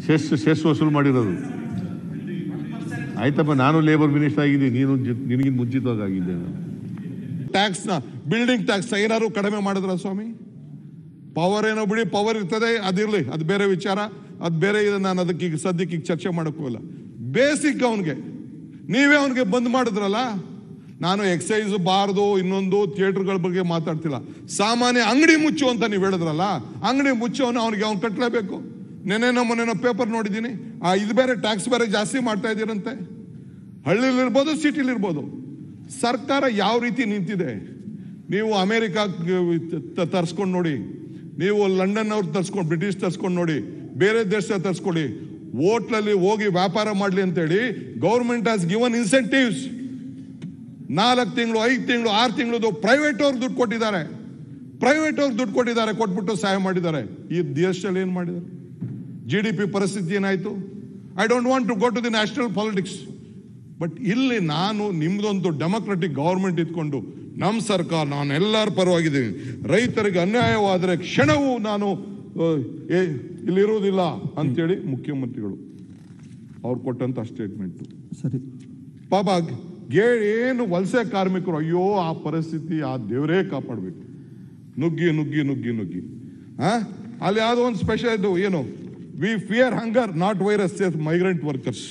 Cess cess ವಸೂಲು ಮಾಡಿರೋದು ಆಯ್ತಪ್ಪ ನಾನು ಲೇಬರ್ ಮಿನಿಸ್ಟರ್ ಆಗಿದ್ದೀನಿ ನೀನು ಜಿ- ನಿನಗಿಂತ ಮುಂಚಿತವಾಗಿ ಆಗಿದ್ದೆ ನಾನು. ಟ್ಯಾಕ್ಸ್ನ ಬಿಲ್ಡಿಂಗ್ ಟ್ಯಾಕ್ಸ್ ಏನಾದ್ರು ಕಡಿಮೆ ಮಾಡಿದ್ರ ಸ್ವಾಮಿ ಪವರ್ ಏನೋ ಬಿಡಿ ಪವರ್ ಇರ್ತದೆ ಅದಿರ್ಲಿ ಅದು ಬೇರೆ ವಿಚಾರ ಅದು ಬೇರೆ ಇದೆ ನಾನು ಅದಕ್ಕೆ ಈಗ ಸದ್ಯಕ್ಕೆ ಈಗ ಚರ್ಚೆ ಮಾಡೋಕ್ಕೋಲ್ಲ ಬೇಸಿಕ್ ಅವನಿಗೆ ನೀವೇ ಅವನಿಗೆ ಬಂದ್ ಮಾಡಿದ್ರಲ್ಲ ನಾನು ಎಕ್ಸೈಸ್ ಬಾರ್ದು ಇನ್ನೊಂದು ಥಿಯೇಟರ್ಗಳ ಬಗ್ಗೆ ಮಾತಾಡ್ತಿಲ್ಲ ಸಾಮಾನ್ಯ ಅಂಗಡಿ ಮುಚ್ಚು ಅಂತ ನೀವು ಹೇಳಿದ್ರಲ್ಲ ಅಂಗಡಿ ಮುಚ್ಚೋನು ಅವನಿಗೆ ಅವ್ನು ಕಟ್ಟಲೇಬೇಕು ನೆನೆನೋ ಮೊನ್ನೆನೋ ಪೇಪರ್ ನೋಡಿದ್ದೀನಿ ಆ ಇದು ಬೇರೆ ಟ್ಯಾಕ್ಸ್ ಬೇರೆ ಜಾಸ್ತಿ ಮಾಡ್ತಾ ಇದ್ದೀರಂತೆ ಹಳ್ಳಿಲಿರ್ಬೋದು ಸಿಟಿಲಿರ್ಬೋದು ಸರ್ಕಾರ ಯಾವ ರೀತಿ ನಿಂತಿದೆ ನೀವು ಅಮೇರಿಕಾ ತರಿಸ್ಕೊಂಡು ನೋಡಿ ನೀವು ಲಂಡನ್ ಅವ್ರು ತರಿಸ್ಕೊಂಡು ಬ್ರಿಟಿಷ್ ತರಿಸ್ಕೊಂಡು ನೋಡಿ ಬೇರೆ ದೇಶ ತರಿಸ್ಕೊಳ್ಳಿ ಹೋಟ್ಲಲ್ಲಿ ಹೋಗಿ ವ್ಯಾಪಾರ ಮಾಡಲಿ ಅಂತೇಳಿ ಗೌರ್ಮೆಂಟ್ ಹ್ಯಾಸ್ ಗಿವನ್ ಇನ್ಸೆಂಟಿವ್ಸ್ ನಾಲ್ಕು ತಿಂಗಳು ಐದು ತಿಂಗಳು ಆರು ತಿಂಗಳದು ಪ್ರೈವೇಟ್ ಅವ್ರು ದುಡ್ಡು ಕೊಟ್ಟಿದ್ದಾರೆ ಪ್ರೈವೇಟ್ ಅವ್ರು ದುಡ್ಡು ಕೊಟ್ಟಿದ್ದಾರೆ ಕೊಟ್ಬಿಟ್ಟು ಸಹಾಯ ಮಾಡಿದ್ದಾರೆ ಈ ದೇಶದಲ್ಲಿ ಏನು ಮಾಡಿದ್ದಾರೆ ಜಿ ಡಿ ಪಿ ಪರಿಸ್ಥಿತಿ ಏನಾಯ್ತು I don't want to go to the national politics but ಇಲ್ಲಿ ನಾನು ನಿಮ್ದೊಂದು ಡೆಮೊಕ್ರೆಟಿಕ್ ಗವರ್ಮೆಂಟ್ ಇಟ್ಕೊಂಡು ನಮ್ಮ ಸರ್ಕಾರ ನಾನು ಎಲ್ಲರ ಪರವಾಗಿದ್ದೀನಿ ರೈತರಿಗೆ ಅನ್ಯಾಯವಾದರೆ ಕ್ಷಣವೂ ನಾನು ಆ, ಏ, ಇಲ್ಲಿರುವುದಿಲ್ಲ ಅಂತೇಳಿ ಮುಖ್ಯಮಂತ್ರಿಗಳು ಅವ್ರು ಕೊಟ್ಟಂತ ಸ್ಟೇಟ್ಮೆಂಟು ಸರಿ ಪಾಪ ಗೇ ಏನು ವಲಸೆ ಕಾರ್ಮಿಕರು ಅಯ್ಯೋ ಆ ಪರಿಸ್ಥಿತಿ ಆ ದೇವರೇ ಕಾಪಾಡಬೇಕು ನುಗ್ಗಿ ನುಗ್ಗಿ ನುಗ್ಗಿ ನುಗ್ಗಿ ಆ ಅಲ್ಲಿ ಯಾವುದೋ ಒಂದು ಸ್ಪೆಷಲ್ ಇದು ಏನು we fear hunger not virus migrant workers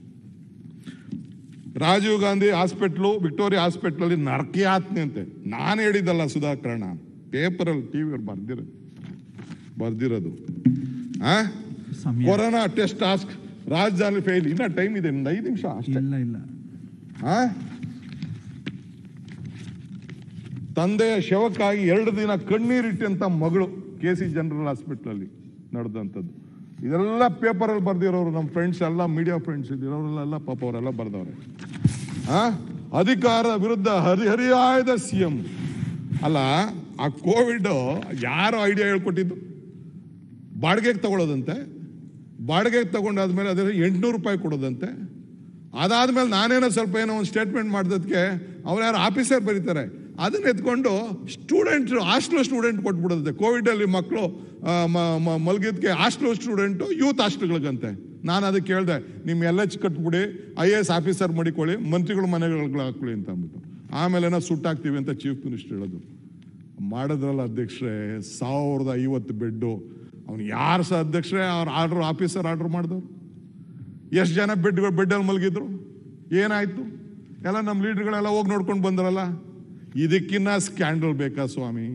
Rajiv Gandhi hospital Victoria ಹಾಸ್ಪಿಟ್ಲಲ್ಲಿ ನರಕಯಾತ್ನೆ ಅಂತೆ ನಾನು ಹೇಳಿದ್ದಲ್ಲ ಸುಧಾಕರಣ ಪೇಪರಲ್ಲಿ ಟಿ ವಿಯವ್ರು ಬರ್ದಿರೋದು ಬರ್ದಿರೋದು ಆ ಸಮಯ ಕೊರೋನಾ ಟೆಸ್ಟ್ ಟಾಸ್ಕ್ ರಾಜಧಾನಿ ಫೇಲ್ ಇನ್ನ ಟೈಮ್ ಇದೆ ಒಂದು ಐದು ನಿಮಿಷ ಅಷ್ಟೇ ಇಲ್ಲ ಇಲ್ಲ ಆ? ತಂದೆಯ ಶವಕ್ಕಾಗಿ ಎರಡು ದಿನ ಕಣ್ಣೀರಿಟ್ಟಂತ ಮಗಳು ಕೆ ಸಿ ಜನರಲ್ ಹಾಸ್ಪಿಟ್ಲಲ್ಲಿ ನಡೆದಂಥದ್ದು ಇದೆಲ್ಲ ಪೇಪರಲ್ಲಿ ಬರ್ದಿರೋರು ನಮ್ಮ ಫ್ರೆಂಡ್ಸ್ ಎಲ್ಲ ಮೀಡಿಯಾ ಫ್ರೆಂಡ್ಸ್ ಇದಿರೋರೆಲ್ಲ ಪಾಪ ಅವರೆಲ್ಲ ಬರ್ದವ್ರೆ ಆ ಅಧಿಕಾರ ವಿರುದ್ಧ ಹರಿಹರಿಯಾಯದ ಸಿ ಎಂ ಅಲ್ಲ ಆ ಕೋವಿಡ್ ಯಾರು ಐಡಿಯಾ ಹೇಳ್ಕೊಟ್ಟಿದ್ದು ಬಾಡಿಗೆಗೆ ತಗೊಳ್ಳೋದಂತೆ ಬಾಡಿಗೆಗೆ ತಗೊಂಡಾದ್ಮೇಲೆ ಅದೇ ಎಂಟುನೂರು ರೂಪಾಯಿ ಕೊಡೋದಂತೆ ಅದಾದ್ಮೇಲೆ ನಾನೇನೋ ಸ್ವಲ್ಪ ಏನೋ ಒಂದು ಸ್ಟೇಟ್ಮೆಂಟ್ ಮಾಡಿದಕ್ಕೆ ಅವ್ರು ಯಾರು ಆಫೀಸರ್ ಬರೀತಾರೆ ಅದನ್ನ ಎತ್ಕೊಂಡು ಸ್ಟೂಡೆಂಟ್ ಹಾಸ್ಟೆಲ್ ಸ್ಟೂಡೆಂಟ್ ಕೊಟ್ಬಿಡೋದಂತೆ ಕೋವಿಡಲ್ಲಿ ಮಕ್ಕಳು ಮಲಗಿದ್ಕೆ ಹಾಸ್ಟೆಲ್ ಸ್ಟೂಡೆಂಟು ಯೂತ್ ಹಾಸ್ಟೆಲ್ಗಳಿಗಂತೆ ನಾನು ಅದಕ್ಕೆ ಕೇಳಿದೆ ನಿಮ್ಮ ಎಲ್ ಎಚ್ ಕಟ್ಬಿಡಿ ಐ ಎ ಎಸ್ ಆಫೀಸರ್ ಮಾಡಿಕೊಳ್ಳಿ ಮಂತ್ರಿಗಳ ಮನೆಗಳಿಗೆ ಹಾಕೊಳ್ಳಿ ಅಂತ ಅಂದ್ಬಿಟ್ಟು ಆಮೇಲೆ ಏನೋ ಸುಟ್ಟಾಕ್ತೀವಿ ಅಂತ ಚೀಫ್ ಮಿನಿಸ್ಟರ್ ಹೇಳೋದು ಮಾಡಿದ್ರಲ್ಲ ಅಧ್ಯಕ್ಷರೇ ಸಾವಿರದ ಐವತ್ತು ಬೆಡ್ಡು ಅವ್ನು ಯಾರು ಸಹ ಅಧ್ಯಕ್ಷರೇ ಅವ್ರ ಆರ್ಡರ್ ಆಫೀಸರ್ ಆರ್ಡರ್ ಮಾಡಿದವ್ರು ಎಷ್ಟು ಜನ ಬೆಡ್ಗಳು ಬೆಡ್ಡಲ್ಲಿ ಮಲಗಿದ್ರು ಏನಾಯ್ತು ಎಲ್ಲ ನಮ್ಮ ಲೀಡರ್ಗಳೆಲ್ಲ ಹೋಗಿ ನೋಡ್ಕೊಂಡು ಬಂದ್ರಲ್ಲ ಇದಕ್ಕಿನ್ನ ಸ್ಕ್ಯಾಂಡಲ್ ಬೇಕಾ ಸ್ವಾಮಿ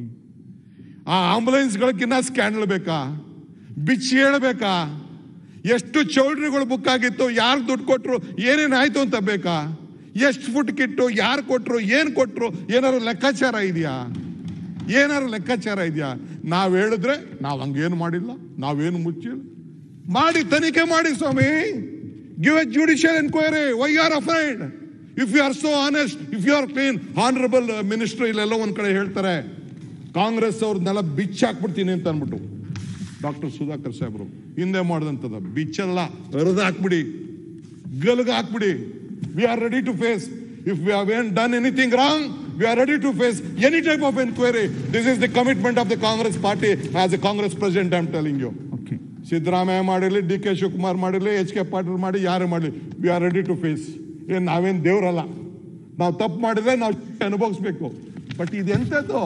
ಆ ಆಂಬುಲೆನ್ಸ್ಗಳಕ್ಕಿನ್ನ ಸ್ಕ್ಯಾಂಡಲ್ ಬೇಕಾ ಬಿಚ್ಚಿ ಹೇಳಬೇಕಾ ಎಷ್ಟು ಚೌಲ್ಟ್ರಿಗಳು ಬುಕ್ ಆಗಿತ್ತು ಯಾರು ದುಡ್ಡು ಕೊಟ್ರು ಏನೇನಾಯ್ತು ಅಂತ ಬೇಕಾ ಎಷ್ಟು ಫುಟ್ ಕಿಟ್ಟು ಯಾರು ಕೊಟ್ರು ಏನ್ ಕೊಟ್ರು ಏನಾದ್ರು ಲೆಕ್ಕಾಚಾರ ಇದೆಯಾ ಏನಾದ್ರು ಲೆಕ್ಕಾಚಾರ ಇದೆಯಾ ನಾವ್ ಹೇಳಿದ್ರೆ ನಾವ್ ಹಂಗೇನು ಮಾಡಿಲ್ಲ ನಾವೇನು ಮುಚ್ಚಿಲ್ಲ ಮಾಡಿ ತನಿಖೆ ಮಾಡಿ ಸ್ವಾಮಿ give a judicial enquiry why are afraid if you are so honest if you are clean honourable minister ಇಲ್ಲೆಲ್ಲ ಒಂದ್ ಕಡೆ ಹೇಳ್ತಾರೆ ಕಾಂಗ್ರೆಸ್ ಅವ್ರನ್ನೆಲ್ಲ ಬಿಚ್ಚಾಕ್ಬಿಡ್ತೀನಿ ಅಂತ ಅನ್ಬಿಟ್ಟು ಡಾಕ್ಟರ್ ಸುಧಾಕರ್ ಸಾಹೇಬ್ರು ಹಿಂದೆ ಮಾಡಿದಂಥದ್ದು ಬಿಚ್ಚಲ್ಲ ಹರಿದು ಹಾಕ್ಬಿಡಿ ಗಲ್ಗೆ ಹಾಕ್ಬಿಡಿ we are ready to face if we have ಏನ್ done anything wrong we are ready to face any type of enquiry this is the commitment of the Congress party as a Congress president I am telling you okay Siddaramaiah ಮಾಡಿರಲಿ D K Shivakumar ಮಾಡಿರಲಿ H K Patil ಮಾಡಿ ಯಾರು ಮಾಡಲಿ we are ready to face ಏನ್ ನಾವೇನ್ ದೇವ್ರಲ್ಲ ನಾವು ತಪ್ಪು ಮಾಡಿದ್ರೆ ನಾವು ಅನುಭವಿಸ್ಬೇಕು ಬಟ್ ಇದೆಂಥದ್ದು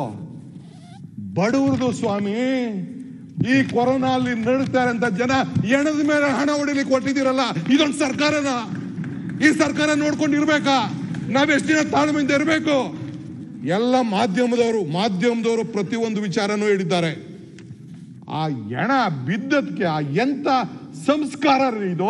ಬಡವ್ರದು ಸ್ವಾಮಿ ಈ ಕೊರೋನಾ ಅಲ್ಲಿ ನಡೀತಾರೆ ಅಂತ ಜನ ಎಣದ ಮೇಲೆ ಹಣ ಹೊಡಿಲಿಕ್ಕೆ ಕೊಟ್ಟಿದ್ದೀರಲ್ಲ ಇದೊಂದು ಸರ್ಕಾರನ ಈ ಸರ್ಕಾರ ನೋಡ್ಕೊಂಡು ಇರ್ಬೇಕಾ ನಾವ್ ಎಷ್ಟು ದಿನ ತಾಳ್ಮೆಯಿಂದ ಇರಬೇಕು ಎಲ್ಲ ಮಾಧ್ಯಮದವರು ಮಾಧ್ಯಮದವರು ಪ್ರತಿಯೊಂದು ವಿಚಾರನೂ ಹೇಳಿದ್ದಾರೆ ಆ ಎಣ ಬಿದ್ದದ್ಕೆ ಆ ಎಂತ ಸಂಸ್ಕಾರ ರೀ ಇದು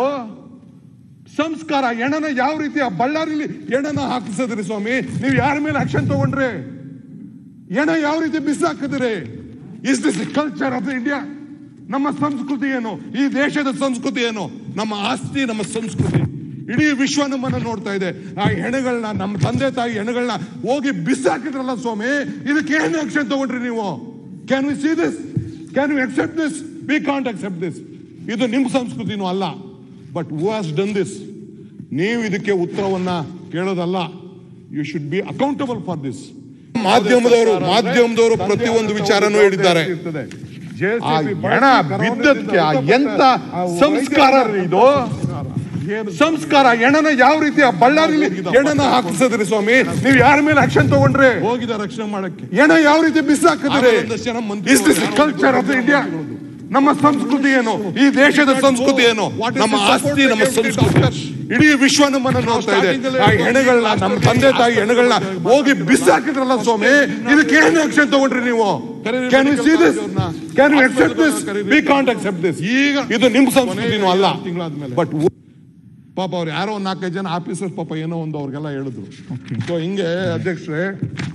ಸಂಸ್ಕಾರ ಎಣನ ಯಾವ ರೀತಿ ಆ ಬಳ್ಳಾರಿಲಿ ಎಣನ ಹಾಕಿಸಿದ್ರಿ ಸ್ವಾಮಿ ನೀವು ಯಾರ ಮೇಲೆ ಆಕ್ಷನ್ ತಗೊಂಡ್ರಿ ಎಣ ಯಾವ ರೀತಿ ಬಿಸಾಕಿದ್ರಿ is this culture of India ನಮ್ಮ ಸಂಸ್ಕೃತಿ ಏನು ಈ ದೇಶದ ಸಂಸ್ಕೃತಿ ಏನು ನಮ್ಮ ಆಸ್ತಿ ನಮ್ಮ ಸಂಸ್ಕೃತಿ ಇಡೀ ವಿಶ್ವ ನಮ್ಮನ್ನ ನೋಡ್ತಾ ಇದೆ ಆ ಹೆಣಗಳನ್ನ ನಮ್ಮ ತಂದೆ ತಾಯಿ ಹೆಣಗಳನ್ನ ಹೋಗಿ ಬಿಸಾಕಿದ್ರಲ್ಲ ಸ್ವಾಮಿ ಇದಕ್ಕೆ ಏನು ಆಕ್ಷನ್ ತಗೊಂಡ್ರಿ ನೀವು can we see this can we accept this we can't accept this ಇದು ನಿಮ್ಮ ಸಂಸ್ಕೃತಿನೂ ಅಲ್ಲ but who has done this ನೀವು ಇದಕ್ಕೆ ಉತ್ತರವನ್ನ ಕೇಳೋದಲ್ಲ you should be accountable for this ಮಾಧ್ಯಮದವರು ಮಾಧ್ಯಮದವರು ಪ್ರತಿಯೊಂದು ವಿಚಾರನೂ ಹೇಳಿದ್ದಾರೆ JCB ಆ ಬಳಸಿ ಹೆಣ ಕರೋನಾದಿಂದ ಬಿದ್ದದ್ಕೆ ಆ ಮೃತಪಟ್ಟ ಎಂತ ಆ ಸಂಸ್ಕಾರ ರೀ ಇದು ಏನು ಸಂಸ್ಕಾರ ಹೆಣನ ಯಾವ ರೀತಿ ಆ ಬಳ್ಳಾರಿಲಿ ಹೆಣನ ಹಾಕಿಸಿದ್ರಿ ಸ್ವಾಮಿ ನೀವು ಯಾರ ಮೇಲೆ ಆಕ್ಷನ್ ತಗೊಂಡ್ರಿ ಹೋಗಿದ ರಕ್ಷಣೆ ಮಾಡಕ್ಕೆ ಹೆಣ ಯಾವ ರೀತಿ ಬಿಸಾಕಿದ್ರಿ ಆಮೇಲೆ ಒಂದಷ್ಟು ಜನ ಮಂತ್ರಿಗಳು ಇಸ್ ದಿಸ್ ಯಾರೋ ಕಲ್ಚರ್ ಆಫ್ ಇಂಡಿಯಾ ನಮ್ಮ ಸಂಸ್ಕೃತಿ ಏನು ಈ ದೇಶದ ಸಂಸ್ಕೃತಿ ಏನು What is ನಮ್ಮ the support ಆಸ್ತಿ ನಮ್ಮ we gave to ಸಂಸ್ಕೃತಿ doctors? ಇಡೀ ವಿಶ್ವ ನಮ್ಮನ್ನ ನೋಡ್ತಾ ಇದೆ starting ಅಲ್ಲೇ ಆ ಹೆಣಗಳನ್ನ ನಮ್ಮ ತಂದೆ ತಾಯಿ ಹೆಣಗಳನ್ನ ಹೋಗಿ ಬಿಸಾಕಿದ್ರಲ್ಲ ಸ್ವಾಮಿ ಇದಕ್ಕೆ ಏನು ಆಕ್ಷನ್ ತಗೊಂಡ್ರಿ ನೀವು ಕರೀರಿ can you medical see this college ಅವ್ರನ್ನ. ಕ್ಯಾನ್ ಯು ಅಕ್ಸೆಪ್ಟ್ ದಿಸ್ ಕರೀರಿ. ವಿ ಕಾಂಟ್ ಅಕ್ಸೆಪ್ಟ್ ದಿಸ್ ಈಗ ಇದು ನಿಮ್ಮ ಸಂಸ್ಕೃತಿನೂ ಅಲ್ಲ ತಿಂಗಳಾದ್ಮೇಲೆ ಬಟ್ ಪಾಪ ಅವ್ರು ಯಾರೋ ಒಂದ್ ನಾಲ್ಕೈದು ಜನ ಆಫೀಸರ್ಸ್ ಪಾಪ ಏನೋ ಒಂದು ಅವ್ರಿಗೆಲ್ಲ ಹೇಳಿದ್ರು ಸೊ ಹಿಂಗೆ ಅಧ್ಯಕ್ಷರೇ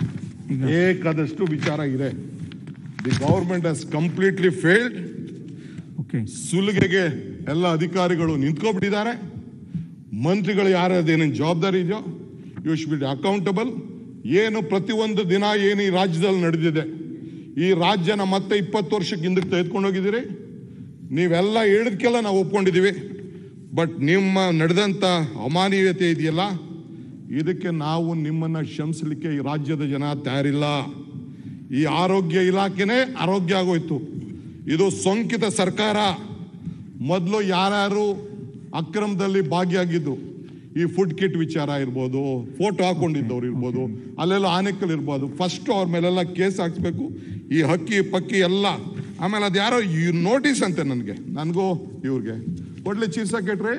ಬೇಕಾದಷ್ಟು ವಿಚಾರ ಇದೆ the government has completely failed okay ಸುಲಿಗೆಗೆ ಎಲ್ಲ ಅಧಿಕಾರಿಗಳು ನಿಂತ್ಕೊಬಿಟ್ಟಿದ್ದಾರೆ ಮಂತ್ರಿಗಳು ಯಾರದೇನೇನು ಜವಾಬ್ದಾರಿ ಇದೆಯೋ ಯು ಶುಡ್ ಬಿ ಅಕೌಂಟಬಲ್ ಏನು ಪ್ರತಿಯೊಂದು ದಿನ ಏನು ಈ ರಾಜ್ಯದಲ್ಲಿ ನಡೆದಿದೆ ಈ ರಾಜ್ಯನ ಮತ್ತೆ ಇಪ್ಪತ್ತು ವರ್ಷಕ್ಕೆ ಹಿಂದಕ್ಕೆ ತೆಗೆದುಕೊಂಡು ಹೋಗಿದ್ದೀರಿ ನೀವೆಲ್ಲ ಹೇಳಿದ್ಕೆಲ್ಲ ನಾವು ಒಪ್ಕೊಂಡಿದ್ದೀವಿ ಬಟ್ ನಿಮ್ಮ ನಡೆದಂಥ ಅಮಾನವೀಯತೆ ಇದೆಯಲ್ಲ ಇದಕ್ಕೆ ನಾವು ನಿಮ್ಮನ್ನ ಕ್ಷಮಿಸಲಿಕ್ಕೆ ಈ ರಾಜ್ಯದ ಜನ ತಯಾರಿಲ್ಲ ಈ ಆರೋಗ್ಯ ಇಲಾಖೆನೇ ಆರೋಗ್ಯ ಆಗೋಯ್ತು ಇದು ಸೋಂಕಿತ ಸರ್ಕಾರ ಮೊದಲು ಯಾರ್ಯಾರು ಅಕ್ರಮದಲ್ಲಿ ಭಾಗಿಯಾಗಿದ್ದು ಈ ಫುಡ್ ಕಿಟ್ ವಿಚಾರ ಇರ್ಬೋದು ಫೋಟೋ ಹಾಕೊಂಡಿದ್ದವ್ರು ಇರ್ಬೋದು ಅಲ್ಲೆಲ್ಲ ಆನೆಕಲ್ ಇರ್ಬೋದು ಫಸ್ಟ್ ಅವ್ರ ಮೇಲೆಲ್ಲ ಕೇಸ್ ಹಾಕ್ಸ್ಬೇಕು ಈ ಹಕ್ಕಿ ಪಕ್ಕಿ ಎಲ್ಲ ಆಮೇಲೆ ಅದು ಯಾರೋ ಈ ನೋಟಿಸ್ ಅಂತೆ ನನಗೆ ನನಗೂ ಇವ್ರಿಗೆ ಕೊಡ್ಲಿ chief secretary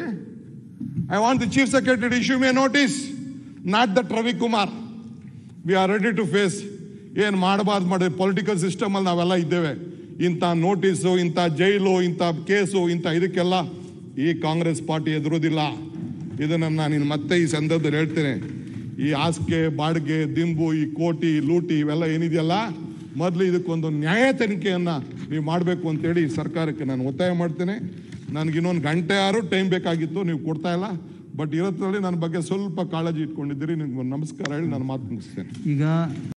I want the chief secretary issue may notice not that Ravikumar we are ready to face ಏನು ಮಾಡಬಾರ್ದು ಮಾಡಿ ಪೊಲಿಟಿಕಲ್ ಸಿಸ್ಟಮಲ್ಲಿ ನಾವೆಲ್ಲ ಇದ್ದೇವೆ ಇಂಥ ನೋಟಿಸು ಇಂಥ ಜೈಲು ಇಂಥ ಕೇಸು ಇಂಥ ಇದಕ್ಕೆಲ್ಲ ಈ ಕಾಂಗ್ರೆಸ್ ಪಾರ್ಟಿ ಎದುರೋದಿಲ್ಲ ಇದನ್ನು ನಾನು ಇನ್ನು ಮತ್ತೆ ಈ ಸಂದರ್ಭದಲ್ಲಿ ಹೇಳ್ತೇನೆ ಈ ಹಾಸಿಗೆ ಬಾಡಿಗೆ ದಿಂಬು ಈ ಕೋಟಿ ಲೂಟಿ ಇವೆಲ್ಲ ಏನಿದೆಯಲ್ಲ ಮೊದಲು ಇದಕ್ಕೊಂದು ನ್ಯಾಯ ತನಿಖೆಯನ್ನು ನೀವು ಮಾಡಬೇಕು ಅಂತೇಳಿ ಈ ಸರ್ಕಾರಕ್ಕೆ ನಾನು ಒತ್ತಾಯ ಮಾಡ್ತೇನೆ ನನಗೆ ಇನ್ನೊಂದು ಗಂಟೆ ಆರು ಟೈಮ್ ಬೇಕಾಗಿತ್ತು ನೀವು ಕೊಡ್ತಾ ಇಲ್ಲ ಬಟ್ ಇರೋದ್ರಲ್ಲಿ ನನ್ನ ಬಗ್ಗೆ ಸ್ವಲ್ಪ ಕಾಳಜಿ ಇಟ್ಕೊಂಡಿದ್ದೀರಿ ನಿಮ್ಗೆ ನಮಸ್ಕಾರ ಹೇಳಿ ನಾನು ಮಾತು ಮುಗಿಸ್ತೇನೆ ಈಗ